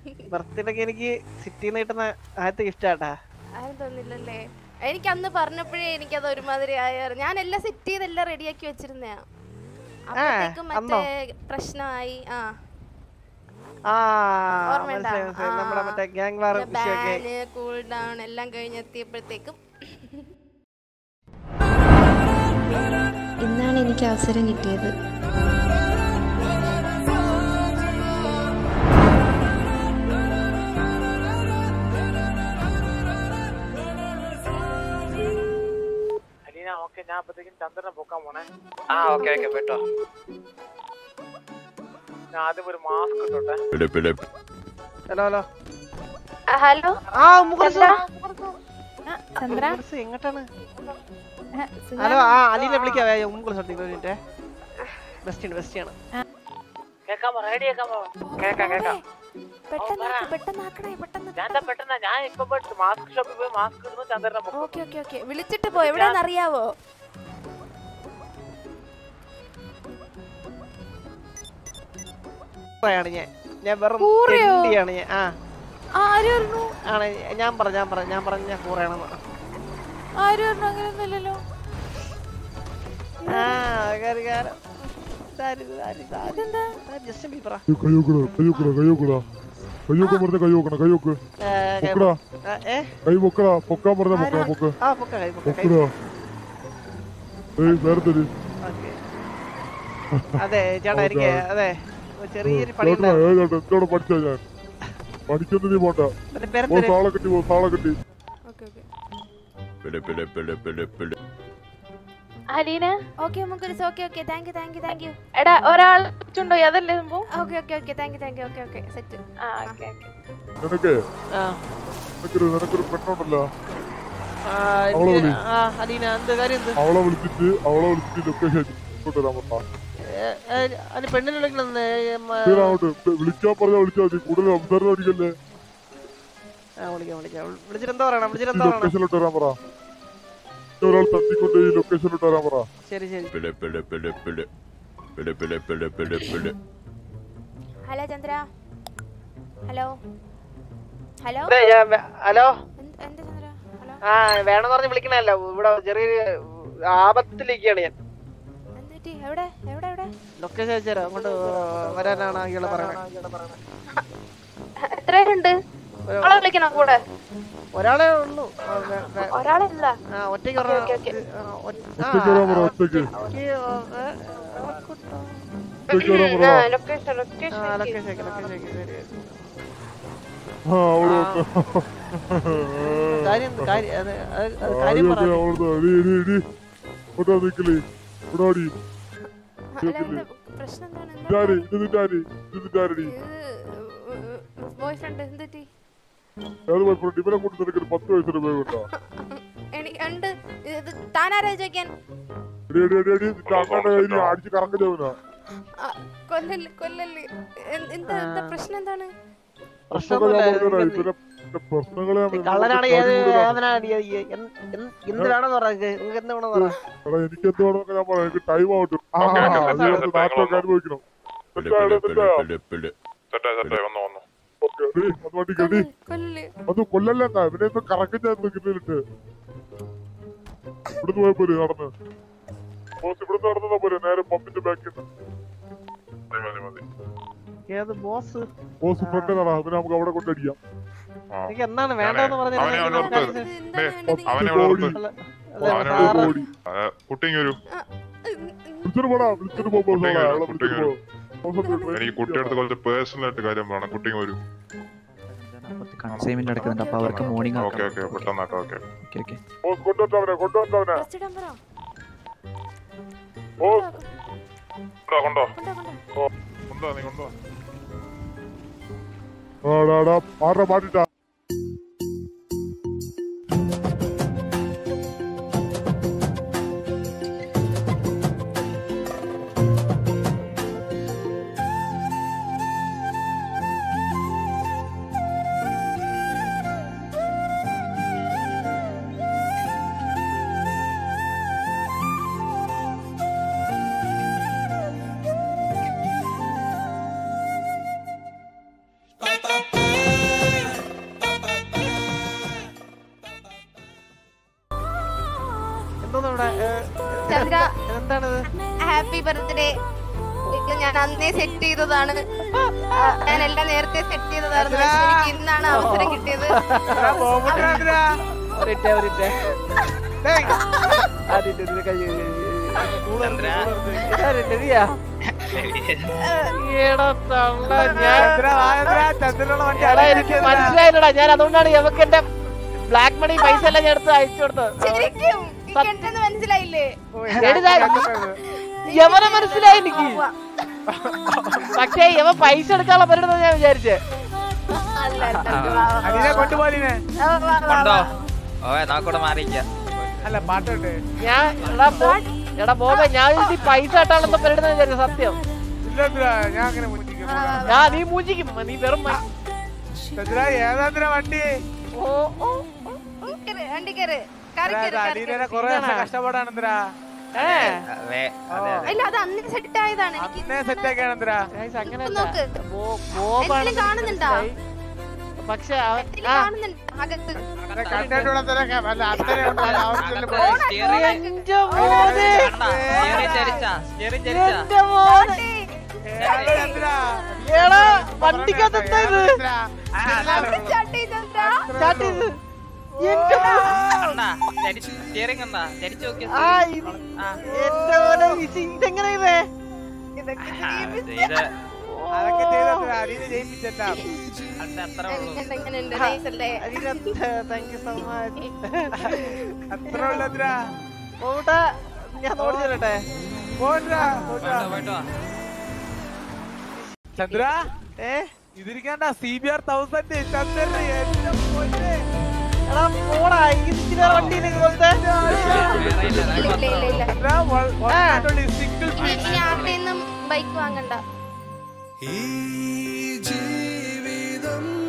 ബർത്ത്ഡേക്ക് എനിക്ക് സിറ്റിയിൽ നിന്ന് കിട്ടുന്ന ആദ്യത്തെ ഗിഫ്റ്റ് ആട്ടാ ആരും തന്നില്ലല്ലേ എനിക്ക് അന്ന് പറഞ്ഞപ്പോഴേ എനിക്കത് ഒരുമാതിരി ആയായിരുന്നു ഞാൻ എല്ലാം സെറ്റ് ചെയ്ത് എല്ലാം റെഡിയാക്കി വെച്ചിരുന്നയാ അപ്പോഴത്തേക്കും അന്നോ? മറ്റേ പ്രശ്നമായി ആ ആ ഓർമ്മയുണ്ടോ? മനസ്സിലായി മനസ്സിലായി നമ്മുടെ ആ. മറ്റേ ഗ്യാങ് വാർ വിഷയമൊക്കെ ബാന് കൂൾ ഡൗൺ എല്ലാം കഴിഞ്ഞെത്തിയപ്പോഴത്തേക്കും ഇന്നാണ് എനിക്ക് അവസരം കിട്ടിയത് അലീന ഓക്കെ ഞാൻ അപ്പത്തേക്കും ചന്ദ്രനെ പൊക്കാൻ പോണേ ആ ഓക്കെ ഓക്കെ പോയിട്ടോ ഞാൻ ആദ്യം ഒരു മാസ്ക് ഇട്ടോട്ടെ ഹലോ ഹലോ ഹലോ ആ മുഖർസ് ചന്ദ്ര എങ്ങോട്ടാണ് ഹലോ ആ അലീനെ വിളിക്കാവേ മുമ്പ് ഒരു മിനിറ്റ് ബെസ്റ്റ് ആണ് ബെസ്റ്റ് ആണ് കേക്കാമോ റെഡി കേക്കാമോ കേക്കാം കേക്കാം പെട്ടെന്ന് പെട്ടെന്നാക്കണേ പെട്ടെന്ന് ഞാൻ എന്താ പെട്ടെന്ന് ഞാൻ ഇപ്പൊ പോയിട്ട് മാസ്ക് ഷോപ്പിൽ പോയി മാസ്ക് ഇടുന്നു ചന്ദ്രനെ പൊക്കും ഓക്കെ ഓക്കെ ഓക്കെ വിളിച്ചിട്ട് പോ എവിടെയാന്ന് അറിയാവോ ആണ് ഞാൻ ഞാൻ വെറും കൂറയോ? തെണ്ടിയാണ് ഞാൻ ആ ആരും അറിഞ്ഞു ആണ് ഞാൻ പറ ഞാൻ പറ ഞാൻ പറഞ്ഞ ഞാൻ കൂറയാണെന്ന് ആരും അറിഞ്ഞു അങ്ങനെയൊന്നുമില്ലല്ലോ ആ കാര്യം കാര്യം ഇതാര് ഇതാര് ഇതാര് ഇതാര് ജസ്റ്റിൻ ബീബറാ കയ്യോക്കടാ കയ്യോക്കടാ കയ്യോക്കടാ കയ്യോക്ക പറഞ്ഞ കയ്യോക്കണം കയ്യോക്ക് ഏ, പൊക്കടാ ആ, ഏ കൈ പൊക്കടാ പൊക്കാൻ പറഞ്ഞ പൊക്കടാ പൊക്ക് ആ പൊക്ക കൈ പൊക്ക കൈ പൊക്കടാ ഏയ് വേറെ തരി ഓക്കേ. അതെ ചേട്ടാ എനിക്ക് അതെ ഒരു ചെറിയൊരു പണി ചേട്ടാ ഏ ചേട്ടാ എന്തോടെ പഠിച്ചാ ഞാൻ പഠിക്കുന്ന നീ പോണ്ട മറ്റേ ഓ പേരെന്തര് താളെ കിട്ടി ഓ താളെ കിട്ടി ഓക്കെ ഓക്കെ അലീന ഓക്കെ നമുക്ക് okay okay thank you thank you thank you എടാ ഒരാൾ ചുണ്ടോ അതല്ലേ സംഭവം okay okay okay thank you thank you okay okay set ആ ഓക്കെ ഓക്കെ നിനക്ക് ആ നിനക്കൊരു നിനക്കൊരു പെണ്ണുണ്ടല്ലോ ആ, അവളെ എനിക്ക് വിളി. ആ അലീന എന്ത് കാര്യം എന്ത് അവളെ വിളിച്ചിട്ട് അവളെ വിളിച്ചിട്ട് ലൊക്കേഷൻ കൊണ്ടുവരാൻ പറഞ്ഞ ഏ, ഏ, അതിന് പെണ്ണിനെ വിളിക്കണമെന്ന് അങ്ങോട്ട് വിളിക്കാൻ പറഞ്ഞാ വിളിച്ചാൽ മതി കൂടുതൽ സംസാരം അടിക്കല്ലേ ആ വിളിക്കാം വിളിക്കാം വിളിച്ചിട്ട് എന്താ പറയണം വിളിച്ചിട്ട് ഈ എന്താ പറയണം ലൊക്കേഷനിലോട്ട് വരാൻ പറ ഇനി ഒരാൾ തട്ടിക്കൊണ്ട് ഈ ലൊക്കേഷനിലോട്ട് വരാൻ പറ ശരി ശരി ഹലോ ചന്ദ്ര ഹലോ ഹലോ അതെ, ഞാൻ വേ- ഹലോ എന്ത് എന്താ ചന്ദ്ര ഹലോ ആ വേണമെന്ന് പറഞ്ഞ് വിളിക്കണല്ലോ ഇവിടെ ചെറിയൊരു ആപത്തിലിരിക്കുകയാണ് ഞാൻ എന്ത് പറ്റി എവിടെ എവിടെ എവിടെ ലൊക്കേഷൻ അയച്ചുതരാം അങ്ങോട്ട് വരാനാണ് ഇയാള് പറയണത് എത്ര പേരുണ്ട് ആളെ വിളിക്കണോ കൂടെ ഒരാളെ ഉള്ളൂ ആ, വേ- വേ- ഒരാളല്ല ആ ഒറ്റയ്ക്ക് ഓക്കേ, ഓക്കേ, ഓക്കേ. ആ, ഒറ്റ- ആ, ഒറ്റയ്ക്ക് വരാൻ പറ ഒറ്റയ്ക്ക് ഒറ്റയ്ക്ക്, ഏ, ആൾക്കൂട്ടം. ഒറ്റയ്ക്ക് വരാൻ പറ ആ ലൊക്കേഷൻ ആ, ലൊക്കേഷൻ ലൊക്കേഷൻ അയക്ക്, ലൊക്കേഷൻ അയക്ക്, ശരി, ശരി. ആ അവിടെ ആ. കാര്യം എന്ത്? കാര്യം അത് അത് അത് കാര്യം പറ അവിടുന്ന് എടി എടി എടി ഇവിടെ നിക്കല് ഇവിടെ ഓടി അല്ല എന്താ പ്രശ്നം എന്താണ് എന്താ ഇതാര് ഇത് നിന്റെ ആര് ഇത് നിന്റെ ആരടി ബോയ് ഫ്രണ്ട് എന്ത് പറ്റി ഏത് പോയി ഇവനെ കൊണ്ട് നിനക്കൊരു പത്ത് വയസ്സിന് ഉപയോഗമുണ്ടോ എനിക്ക് ഉണ്ട് ഇത് താനാരാ ചോദിക്കാൻ എടി എടി എടി എടി നിന്റെ അമ്മയുടെ കയ്യിൽ അടിച്ച് കറങ്ങുന്നവനാ ആ, കൊല്ലല്ലേ കൊല്ലല്ലേ എന്ത്- എന്താ എന്താ പ്രശ്നം എന്താണ് പ്രശ്നങ്ങൾ ഞാൻ പ്രശ്നമൊന്നുമില്ല, പറഞ്ഞുതരാം ഇത് ഇവനെ പ്രശ്നങ്ങളെ ഞാൻ കള്ളനാണ് നിനക്ക് ഏത് കാര്യം കൂടുതലാ. ഏവനാണ് ഈ- ഈ- എന്ത് എന്ത് എന്ത് വേണമെന്ന് പറ നിങ്ങൾക്ക് എന്ത് വേണമെന്ന് പറ എടാ എനിക്ക് എന്ത് വേണമെന്നൊക്കെ ഞാൻ പറയാം എനിക്ക് ടൈം ആവട്ടെ ആ ഓക്കേ, ഓക്കേ, അത് സെറ്റായി, നമുക്ക് സെറ്റായി, നാട്ടിലൊക്കെ അനുഭവിക്കണം സെറ്റായോ, സെറ്റായോ? സെറ്റായി സെറ്റായി വന്നു വന്നു ഓക്കേ, എടി, അത് വണ്ടി കെടി കൊല്ലല്ലേ അത് കൊല്ലല്ലെന്നാ ഇവനെ ഒന്ന് കറക്കിട്ട് കിട്ടിയിട്ട് ഇവിടുന്ന് പോയ പോലെ നടന്ന് ബോസ് ഇവിടുന്ന് നടന്നതാ പോലെ നേരെ പമ്പിന്റെ ബാക്കിൽ മതി മതി മതി ഏത് ബോസ് ബോസ് ഫ്രണ്ട് നടാ അവനെ നമുക്ക് അവിടെ കൊണ്ടടിക്കാം ആ എനിക്ക് എന്താണ് വേണ്ടതെന്ന് അവനെ പറഞ്ഞില്ല അവനെ ഇത് നിർത്ത്. എന്താണ് വേണ്ടത് അവനെ പത്ത് അവിടെ കോടി. നിർത്ത്. അതെ, അവനെ സാറ് അവിടെ കോടി. ആ, കുട്ടിങ് വരൂ വിളിച്ചിട്ട് പോടാ വിളിച്ചിട്ട് പോ ബോസ് കുട്ടികൾ, അയാളെ വിളിച്ചിട്ട് കുട്ടികൾ. പോ ബോസ് ഒന്ന് എനിക്ക് കുട്ടിയടുത്ത് കുറച്ച് പേഴ്സണൽ ആയിട്ട് കാര്യം പറയണം കുട്ടിങ് വരൂ കൺസൈൻമെന്റ് നടക്കുന്നുണ്ട് അപ്പൊ അവർക്ക് മോർണിംഗ് ഓക്കെ ഓക്കെ പെട്ടെന്നാക്കാം ഓക്കെ ഓക്കെ ഓക്കെ ബോസ് കൊണ്ടുവന്നവനെ കൊണ്ടുവന്നവനെ കുറച്ചിടാൻ പറ ബോസ് കൊണ്ടോ കൊണ്ടോ കൊണ്ടോ കൊണ്ടോ കൊണ്ടോ നീ കൊണ്ടോ ആടാടാ ആരുടെ മാറ്റിട്ടാ Ba ba ba happy birthday ഇത് ഞാൻ അന്നേ സെറ്റ് ചെയ്തതാണ് ആ, ഞാൻ എല്ലാം നേരത്തെ സെറ്റ് ചെയ്തതാണ് പക്ഷെ എനിക്ക് ഇന്നാണ് അവസരം കിട്ടിയത് ഒരിട്ടെ, ഒരിട്ടെ. ഡേയ്. അതിന്റെ ഇതില് കൈ കൈ, കൈ, കൈ. കൂളറുണ്ട്, കൂളറുണ്ട്. ഇതാരുണ്ട്, നീയാ? എടാ തള്ള, ഞാൻ എടാ, എനിക്ക് മനസ്സിലായില്ലടാ ഞാൻ അതുകൊണ്ടാണ് എവക്ക് എന്റെ ബ്ലാക്ക് മണി പൈസ എല്ലാം ഞാൻ എടുത്ത് അയച്ചു കൊടുത്തത് ശരിക്കും എനിക്ക് എന്തെന്ന് മനസ്സിലായില്ലേ എടി, ദാ- യവനെ മനസ്സിലായി എനിക്ക് പക്ഷേ യവൻ പൈസ എടുക്കാനുള്ള പരിപാടി ഞാൻ വിചാരിച്ചേ അല്ല, അല്ല, അല്ല, വാ, വാ, അതിനെ കൊണ്ടുപോലിനെ വാ, വാ, വാ, ഉണ്ടോ വാ. ഓ നോക്കൂടെ മാറിയിക്കാം അല്ല പാട്ടുണ്ട് ഞാൻ എടാ ബോ- എടാ ബോബെ ഞാൻ ഈ പൈസ ഇട്ടാണെന്ന് പരിപാടി വിചാരിച്ചു സത്യം ഇല്ല ഞാൻ അങ്ങനെ മുന്നിക്കും വാ, വാ, വാ. ഞാൻ നീ മൂഞ്ചിക്കും നീ വെറും മ- ചന്ദ്ര ഏതാந்திര വണ്ടി ഓ ഓ കേറ്, വണ്ടി കേറ്. കയറി കേറ്, കയറി അലീനെ കേറ്. കൊറേ കഷ്ടപ്പാടാണ് എന്തിനാ ഏ അതെ അതെ അതെ ഇല്ല അത് അന്ന് സെറ്റ് ആയതാണ് എനിക്ക് അന്നേ സെറ്റ് ആക്കിയാണ് എന്തിനാ ഗൈസ്, അങ്ങനെയല്ല നോക്ക്. ബോ- ബോബാണ് എന്തെങ്കിലും കാണുന്നുണ്ടോ? പക്ഷെ അവൻ ഇതില് ആ കാണുന്നുണ്ട് അകത്ത് കണ്ടിട്ടുള്ള അല്ല അത്രേ ആവശ്യമില്ല സ്റ്റിയറിംഗ് എന്റെ മോനെ സ്റ്റിയറിംഗ് ചരിച്ചാ സ്റ്റിയറിംഗ് ചരിച്ചാ എന്റെ മോനെ എന്തിനാ എടാ വണ്ടിക്കകത്ത് എന്താ ഇത് ചാട്ടി ചന്ദ്ര. സ്റ്റാർട്ട് ചെയ്ത് എന്റെ മോനെ. അണ്ണാ ചരിച്ച് സ്റ്റിയറിംഗ് കണ്ടാ ചരിച്ചു നോക്കിയ ആ ഇത് എന്റെ മോനെ ഇത് ഇതെങ്ങനെ ഇത് ഇതൊക്കെ ആ, ജീവിതം. ഇത് അതൊക്കെ ചെയ്തോ അലീനെ ജയിപ്പിച്ചല്ല അത് അത്രേ ഉള്ളൂ എങ്ങനെ- എങ്ങനെയുണ്ട്? Nice അല്ലേ? താങ്ക് യു സോ മച്ച് അത്ര ഉള്ള എന്തിനാ പോട്ടെ ഞാൻ നോടി തരട്ടെ പോണ്ടാ പോയിട്ട് വാ, പോയിട്ട് വാ ചന്ദ്ര ഏ ഇതിരിക്കണ്ട C B R thousand Chandran എന്റെ പൊന്നേ. എടാ പോടാ ഇതിന്റെ വണ്ടിയിലേക്ക് കൊണ്ടേ വേറെ ഇല്ല ഇല്ല, ഇല്ല, ഇല്ല, ഇല്ല. ചന്ദ്ര വ- one and only single ഇനി piece. ഇനി ആരുടെയും ബൈക്ക് വാങ്ങണ്ട ഈ ജീവിതം